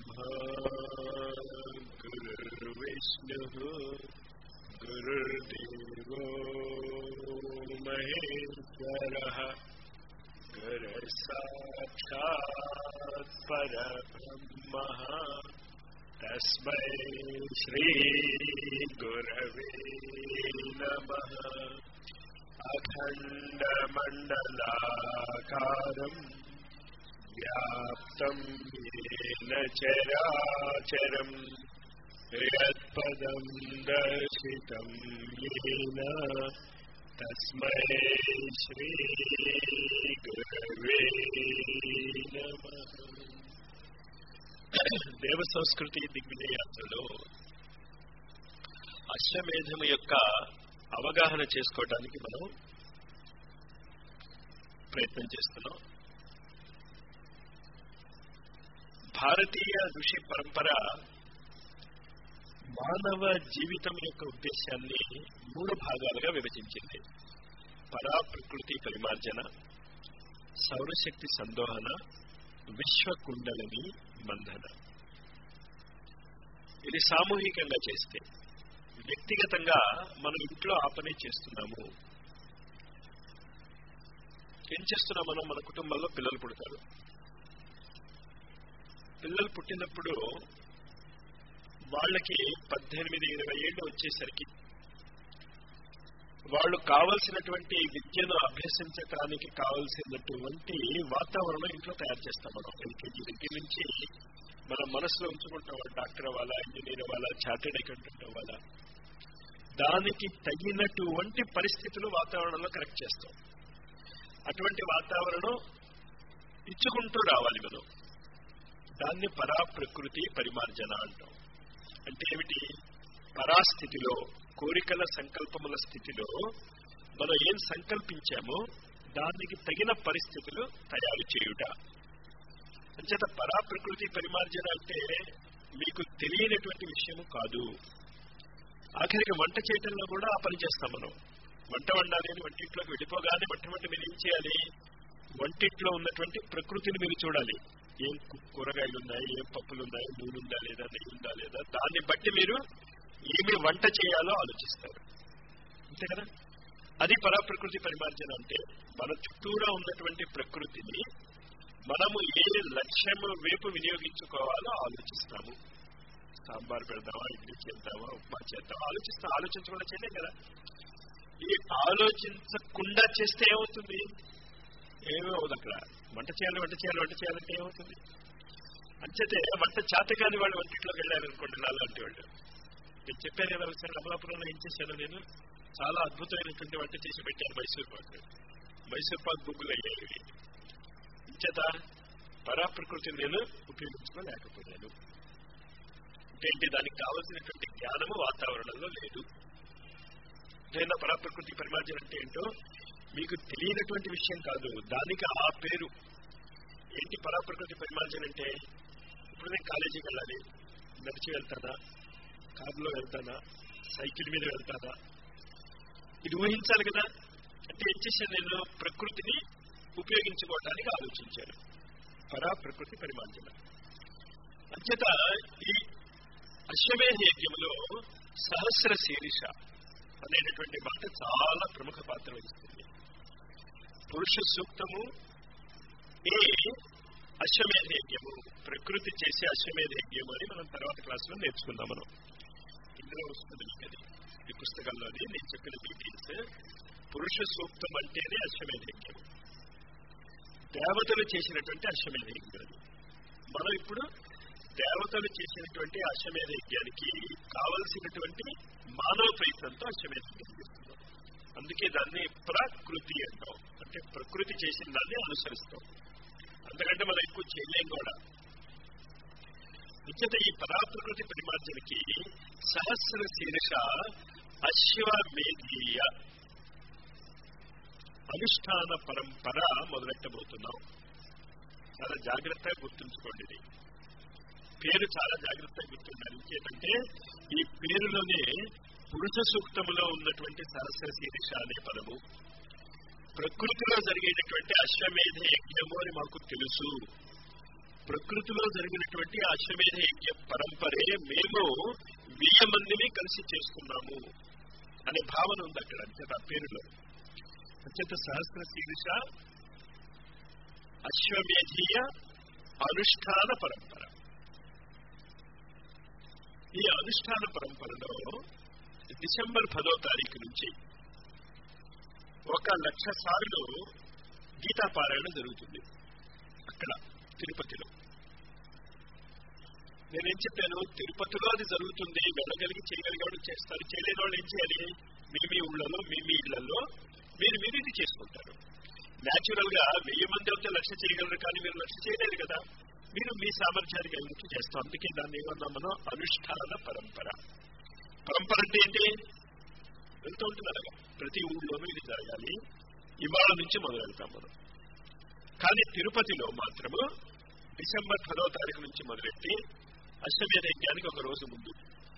गुरुर्ब्रह्मा गुरुर्विष्णुः गुरुर्देवो महेश्वरः गुरुः साक्षात् परब्रह्मः तस्मै श्रीगुरवे नमः अखण्डमण्डलाकारम् व्याप्तं येन चराचरम् यत्पदं दर्शितं येन तस्मै श्रीगुरवे नमः దేవ సంస్కృతి దిగ్విజయ యాత్రలో అశ్వమేధము యొక్క అవగాహన చేసుకోవడానికి మనం ప్రయత్నం చేస్తున్నాం భారతీయ ఋషి పరంపర మానవ జీవితం యొక్క ఉద్దేశాన్ని మూడు భాగాలుగా విభజించింది పరా ప్రకృతి పరిమార్జన సౌరశక్తి సందోహన విశ్వకుండలని బంధన ఇది సామూహికంగా చేస్తే వ్యక్తిగతంగా మనం ఇంట్లో ఆ పని చేస్తున్నాము ఏం చేస్తున్నాం మనం మన కుటుంబంలో పిల్లలు పుడతారు పిల్లలు పుట్టినప్పుడు వాళ్ళకి పద్దెనిమిది ఇరవై ఏళ్ళు వచ్చేసరికి వాళ్ళు కావలసినటువంటి విద్యను అభ్యసించడానికి కావలసినటువంటి వాతావరణం ఇంట్లో తయారు చేస్తాం మనం ఎల్కేజీ దగ్గర నుంచి మనం మనసులో ఉంచుకుంటాం డాక్టర్ అవ్వాలా ఇంజనీర్ అవ్వాలా చార్టెడ్ అకౌంటెంట్ అవ్వాలా దానికి తగినటువంటి పరిస్థితులు వాతావరణంలో కరెక్ట్ చేస్తాం అటువంటి వాతావరణం ఇచ్చుకుంటూ రావాలి మనం దాన్ని పరా ప్రకృతి పరిమార్జన అంటాం అంటే ఏమిటి పరాస్థితిలో కోరికల సంకల్పముల స్థితిలో మనం ఏం సంకల్పించామో దానికి తగిన పరిస్థితులు తయారు చేయుట అంచేత పరా ప్రకృతి పరిమార్జన అంటే మీకు తెలియనటువంటి విషయము కాదు ఆఖరికి వంట చేయటంలో కూడా ఆ పని చేస్తాం మనం వంట వండాలి అని వంటింట్లోకి వెళ్ళిపోగానే మొట్టమొదటి మీరు ఏం చేయాలి వంటింట్లో ఉన్నటువంటి ప్రకృతిని మీరు చూడాలి ఏం కూరగాయలు ఉన్నాయి ఏం పప్పులు ఉన్నాయి నూనె ఉందా లేదా నెయ్యి ఉందా లేదా దాన్ని బట్టి మీరు ఏమి వంట చేయాలో ఆలోచిస్తారు అంతే కదా అది పరాప్రకృతి పరిమార్జన అంటే మన చుట్టూరా ఉన్నటువంటి ప్రకృతిని మనము ఏ లక్ష్యము వైపు వినియోగించుకోవాలో ఆలోచిస్తాము సాంబార్ పెడదామా ఇడ్లీ చేద్దామా ఉప్మా చేద్దామా ఆలోచిస్తాం ఆలోచించకుండా చేయలేం కదా ఈ ఆలోచించకుండా చేస్తే ఏమవుతుంది ఏమీ అవ్వదు అక్కడ వంట చేయాలి వంట చేయాలి వంట చేయాలంటే ఏమవుతుంది అంచేతే వంట చేతకాని వాళ్ళు వంటింట్లోకి వెళ్ళారనుకోండి నాలాంటి వాళ్ళు నేను చెప్పాను కదా ఒకసారి అమలాపురంలో ఏం చేశాను నేను చాలా అద్భుతమైనటువంటి వంట చేసి పెట్టాను మైసూర్ పాక్ మైసూర్ పాక్ బుగ్గులు అయ్యాయి ఇంచేత పరాప్రకృతిని నేను ఉపయోగించుకోలేకపోయాను ఏంటి దానికి కావలసినటువంటి జ్ఞానము వాతావరణంలో లేదు ఏదైనా పరాప్రకృతి పరిమార్జన అంటే ఏంటో మీకు తెలియనటువంటి విషయం కాదు దానికి ఆ పేరు ఏంటి పరాప్రకృతి పరిమార్జన అంటే ఇప్పుడు నేను కాలేజీకి వెళ్ళాలి నడిచి వెళ్తానా కారులో వెళ్తానా సైకిల్ మీద వెళ్తానా ఇది ఊహించాలి కదా అంటే ఏం చేశాను నేను ప్రకృతిని ఉపయోగించుకోవడానికి ఆలోచించాను పరా ప్రకృతి పరిమార్జన అంచేత ఈ అశ్వమేధ యజ్ఞంలో సహస్ర శీర్ష అనేటటువంటి మాట చాలా ప్రముఖ పాత్ర వహిస్తుంది పురుష సూక్తము ఏ అశ్వమేధ యజ్ఞము ప్రకృతి చేసే అశ్వమేధ యజ్ఞము అని మనం తర్వాత క్లాసులో నేర్చుకుందాం మనం ఇందులో వస్తుంది అది ఈ పుస్తకంలోని నేను చెప్పిన డీటెయిల్స్ పురుష సూక్తం అంటేనే అశ్వమేధ యజ్ఞం దేవతలు చేసినటువంటి అశ్వమేధ యజ్ఞం మనం ఇప్పుడు దేవతలు చేసినటువంటి అశ్వమేధ యజ్ఞానికి కావలసినటువంటి మానవ ప్రయత్నంతో అశ్వమేధ యజ్ఞం చేస్తున్నాం అందుకే దాన్ని ప్రకృతి అంటాం అంటే ప్రకృతి చేసిన దాన్ని అనుసరిస్తాం అంతకంటే మనం ఎక్కువ చేయలేం కూడా నిశ్చిత ఈ పరాప్రకృతి పరిమార్జనకి సహస్ర శీర్ష అశ్వమేధీయ అనుష్ఠాన పరంపర మొదలెట్టబోతున్నాం చాలా జాగ్రత్తగా గుర్తుంచుకోండి ఇది పేరు చాలా జాగ్రత్తగా గుర్తుండాలి ఇంకేంటంటే ఈ పేరులోనే పురుష సూక్తములో ఉన్నటువంటి సహస్ర శీర్ష అనే పదము ప్రకృతిలో జరిగేటటువంటి అశ్వమేధ యజ్ఞము అని మాకు తెలుసు ప్రకృతిలో జరిగినటువంటి అశ్వమేధ యజ్ఞ పరంపరే మేము వెయ్యి మందిని కలిసి చేసుకున్నాము అనే భావన ఉంది అక్కడ అంచేత ఆ పేరులో అంచేత సహస్ర శీర్ష అశ్వమేధీయ అనుష్ఠాన పరంపర ఈ అనుష్ఠాన పరంపరలో డిసెంబర్ పదో తారీఖు నుంచి ఒక లక్ష సార్లు గీతాపారాయణ జరుగుతుంది అక్కడ తిరుపతిలో నేనేం చెప్పాను తిరుపతిలో అది జరుగుతుంది వెళ్ళగలిగి చేయగలిగే వాళ్ళు చేస్తారు చేయలేని వాళ్ళు ఏం చేయాలి మీ మీ ఊళ్ళలో మీ మీ ఇళ్లలో మీరు మీరు ఇది చేసుకుంటారు న్యాచురల్ గా వెయ్యి మంది అయితే లక్ష చేయగలరు కానీ మీరు లక్ష చేయలేరు కదా మీరు మీ సామర్థ్యానికి ఎందుకు చేస్తాం అందుకే దాన్ని ఏమన్నా మనం అనుష్ఠాన పరంపర పరంపర అంటే ఏంటి వెళ్తూ ఉంటుంది అలాగా ప్రతి ఊళ్ళోనూ ఇది జరగాలి ఇవాళ నుంచి మొదలు వెళ్తాం మనం కానీ తిరుపతిలో మాత్రము డిసెంబర్ పదో తారీఖు నుంచి మొదలెట్టి అష్టమేధ యజ్ఞానికి ఒక రోజు ముందు